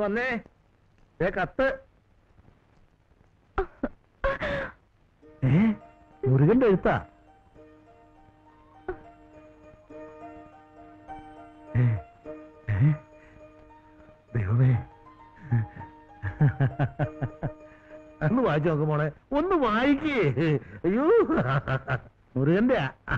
വന്നേ ദേ കത്ത് ഏ മുരുകന്റെ എഴുത്താ ഏ, ഏ, ദൈവമേ ഒന്ന് വായിച്ചു നോക്ക് മോളെ ഒന്ന് വായിക്കേ അയ്യോ മുരുകന്റെ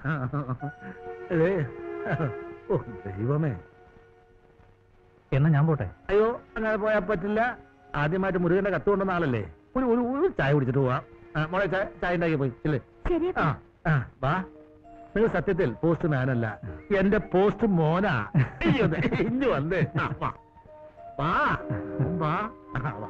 ഓ ദൈവമേ എന്നാ ഞാൻ പോട്ടെ അയ്യോ അങ്ങനെ പോയാൽ പറ്റില്ല ആദ്യമായിട്ട് മുരുകന്റെ കത്ത് കൊണ്ടുവന്ന ആളല്ലേ ഒരു ഒരു ഒരു ചായ കുടിച്ചിട്ട് പോവാം ആ, മോളെ ചായ ചായ ഉണ്ടാക്കി പോയി ഇല്ലേ ശരി ആ ആ വാ നിങ്ങൾ സത്യത്തിൽ പോസ്റ്റ് മാനല്ല എന്റെ പോസ്റ്റ് മോനാ അയ്യോ, ദേ, ഇഞ്ഞു വന്നേ ആ, വാ വാ വാ ആ, വാ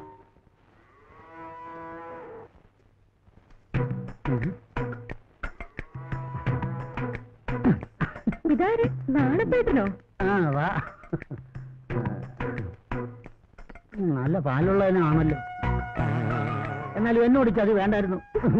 ഇതാര് നാണപ്പേട്ടനോ ആ വാ ഉം, നല്ല പാലുള്ളതിനാണല്ലോ എന്നാലും എന്നോടിച്ച് അത് വേണ്ടായിരുന്നു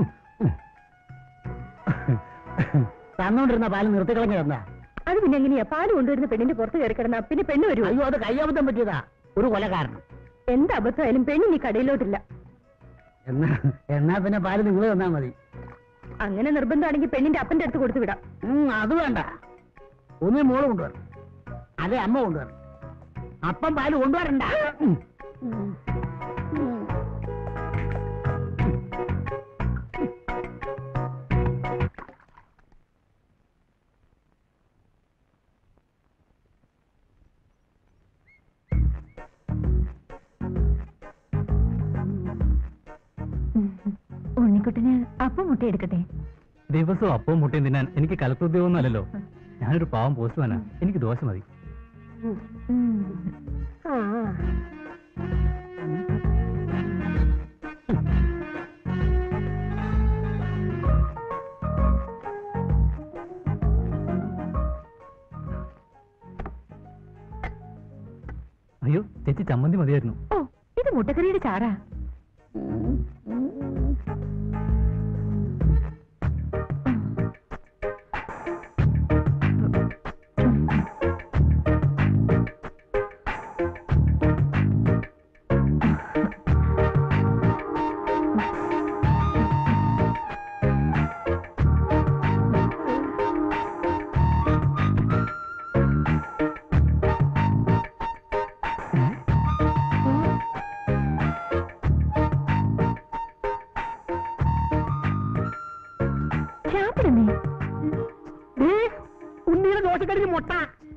തന്നോണ്ടിരുന്ന പാല് നിർത്തിക്കളഞ്ഞതെന്താ അത് പിന്നെ എങ്ങനെയാ പാല് കൊണ്ടുവരുന്ന പെണ്ണിന്റെ പുറത്ത് കയറി കിടന്ന പിന്നെ പെണ്ണ് വരുമോ അയ്യോ അത് കയ്യാബദ്ധം പറ്റിയതാ ഒരു കൊല കാരണം എന്ത് അബദ്ധമായാലും പെണ്ണ് നീ കടയിലോട്ടില്ല എന്നാ എന്നാ പിന്നെ പാല് നിങ്ങൾ തന്നാ മതി അങ്ങനെ നിർബന്ധമാണെങ്കിൽ പെണ്ണിന്റെ അപ്പന്റെ അടുത്ത് കൊടുത്തു വിടാം ഉം, അത് വേണ്ട ഒന്നേ മോള് കൊണ്ടുവരണം അതെ അമ്മ കൊണ്ടുവരണം അപ്പം പാല് കൊണ്ടുവരണ്ട ഉം. ഉം. ഉം. ഉണ്ണിക്കുട്ടിന് അപ്പം മുട്ട എടുക്കട്ടെ ദിവസവും അപ്പവും മുട്ടയും തിന്നാൻ എനിക്ക് കലപ്രദ്യോഗമൊന്നും അല്ലല്ലോ ഞാനൊരു പാവം പോസ്റ്റ്മാനാ എനിക്ക് ദോശ മതി അയ്യോ ചേച്ചി ചമ്മന്തി മതിയായിരുന്നു ഓ ഇത് മുട്ടക്കറിയുടെ ചാറാ ചാപ്പിടുന്നേ ദേ, ഉണ്ണിയുടെ ദോശക്കടിക്ക് മുട്ട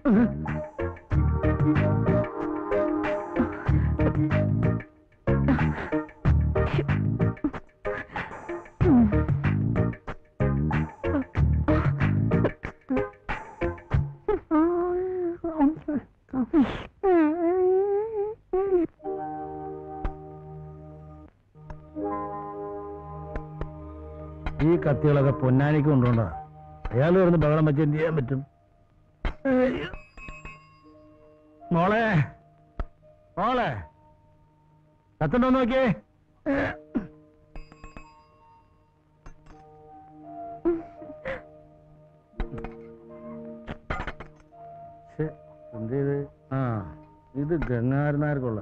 ഈ കത്തികളൊക്കെ പൊന്നാനിക്ക് കൊണ്ടുപോണ്ടാ അയാൾ വരുന്ന ബഹളം വെച്ച് എന്ത് ചെയ്യാൻ പറ്റും അയ്യോ. മോളെ മോളെ കത്തുണ്ടോ നോക്കിയേ ശ്ശെ, എന്ത് ചെയ്ത് ആ ഇത് ഗംഗാരനാർക്കുള്ള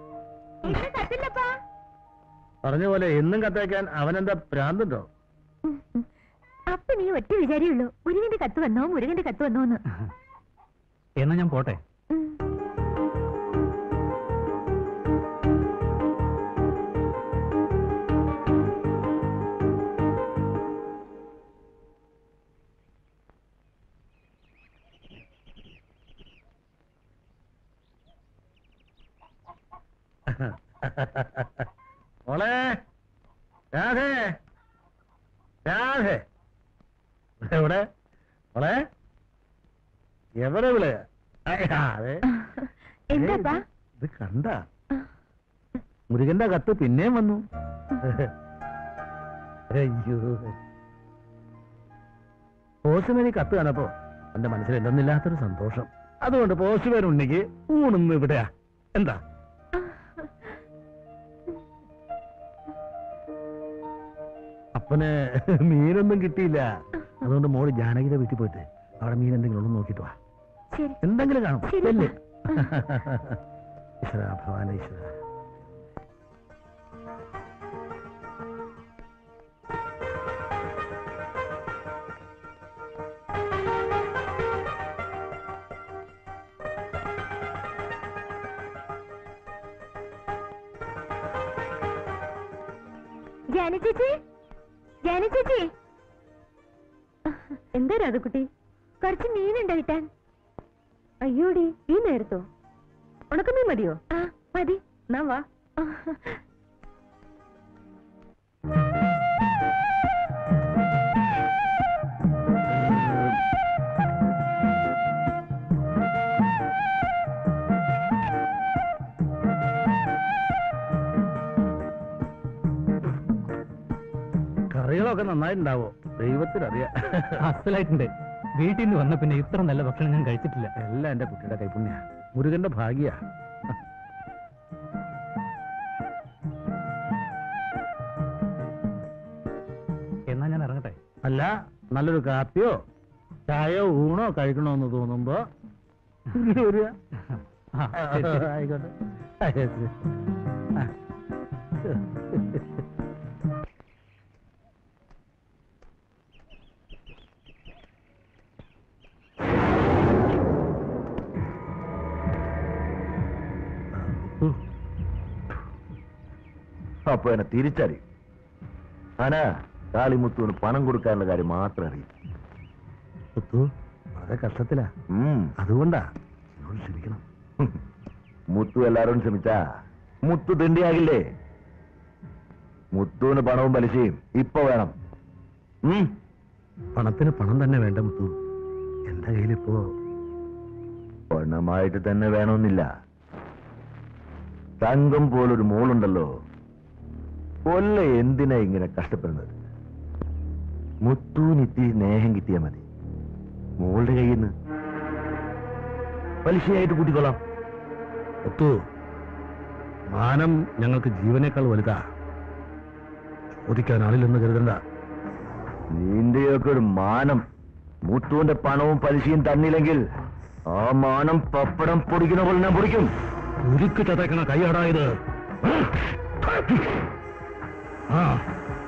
പറഞ്ഞ പോലെ എന്നും കത്തയക്കാൻ അവനെന്താ ഭ്രാന്തുണ്ടോ അപ്പൊ നീ ഒറ്റ വിചാരിയുള്ളൂ മുരുകന്റെ കത്ത് വന്നോ മുരുകന്റെ കത്ത് വന്നോന്ന് എന്നാ ഞാൻ പോട്ടെ ഉം. മോളെ രാധേ രാധേ എവിടെ മോളെ എവിടെ വിള അതെ എന്താപ്പാ ഇത് കണ്ട മുരുകന്റെ കത്ത് പിന്നെയും വന്നു അയ്യോ പോസ്റ്റ്മാനി കത്ത് കാണപ്പോ എന്റെ മനസ്സിൽ എന്തെന്നില്ലാത്തൊരു സന്തോഷം അതുകൊണ്ട് പോസ്റ്റ്മാൻ ഉണ്ടെങ്കിൽ ഊണുന്നു ഇവിടെയാ എന്താ അപ്പന് മീനൊന്നും കിട്ടിയില്ല അതുകൊണ്ട് മോള് ജാനകിയുടെ വീട്ടിൽ പോയിട്ട് അവിടെ മീൻ എന്തെങ്കിലും ഉണ്ടെന്ന് നോക്കിട്ട് വാ ശരി എന്തെങ്കിലും കാണും ശരി, ചെല്ല്. ഈശ്വര ഭഗവാൻ ഈശ്വര ജാന ചേച്ചി ജാന ചേച്ചി എന്താ രാധക്കുട്ടി കുറച്ച് മീനുണ്ടോ കിട്ടാൻ അയ്യോടി ഈ നേരത്തോ ഉണക്കമീൻ മതിയോ ആ മതി എന്നാ വാ കറികളൊക്കെ നന്നായിട്ടുണ്ടാവോ ദൈവത്തിനറിയാം അസലായിട്ടുണ്ട് വീട്ടിൽ നിന്ന് വന്ന പിന്നെ ഇത്ര നല്ല ഭക്ഷണം ഞാൻ കഴിച്ചിട്ടില്ല എല്ലാം എന്റെ കുട്ടിയുടെ കൈപ്പുണ്യ മുരുകന്റെ ഭാഗ്യ എന്നാ ഞാൻ ഇറങ്ങട്ടെ അല്ല നല്ലൊരു കാപ്പിയോ ചായയോ ഊണോ കഴിക്കണമെന്ന് തോന്നുമ്പോ ഇങ്ങ് വരിക. ആ, ശരി, ശരി. ആയിക്കോട്ടെ ആ, ശരി. ആ. ഉം. അപ്പൊ എന്നെ തിരിച്ചറിയും ആനാ കാളിമുത്തുവിന് പണം കൊടുക്കാനുള്ള കാര്യം മാത്രം അറിയും മുത്തു വളരെ കഷ്ടത്തിലാ ഉം. അതുകൊണ്ടാ എന്നോട് ക്ഷമിക്കണം മുത്തു എല്ലാരോടും ശ്രമിച്ചാ മുത്തു തിണ്ടിയാകില്ലേ മുത്തുവിന് പണവും പലിശയും ഇപ്പൊ വേണം ഉം. പണത്തിന് പണം തന്നെ വേണ്ട മുത്തു എന്റെ കയ്യിലിപ്പോ പണമായിട്ട് തന്നെ വേണമെന്നില്ല തങ്കം പോലൊരു മോളുണ്ടല്ലോ കൊല്ല എന്തിനാ ഇങ്ങനെ കഷ്ടപ്പെടുന്നത് മുത്തൂന് ഇത്തിരി സ്നേഹം കിട്ടിയാ മതി മോളുടെ കയ്യിൽ നിന്ന് പലിശയായിട്ട് കൂട്ടിക്കൊള്ളാം മുത്തു മാനം ഞങ്ങൾക്ക് ജീവനേക്കാൾ വലുതാ ചോദിക്കാൻ ആളില്ലെന്ന് കരുതണ്ട നിന്റെയൊക്കെ ഒരു മാനം മുത്തുവിന്റെ പണവും പലിശയും തന്നില്ലെങ്കിൽ ആ മാനം പപ്പടം പൊടിക്കുന്ന പോലെ ഞാൻ പൊടിക്കും ഉരുക്ക് ചതക്കണ കൈയടാ ഇത് ആ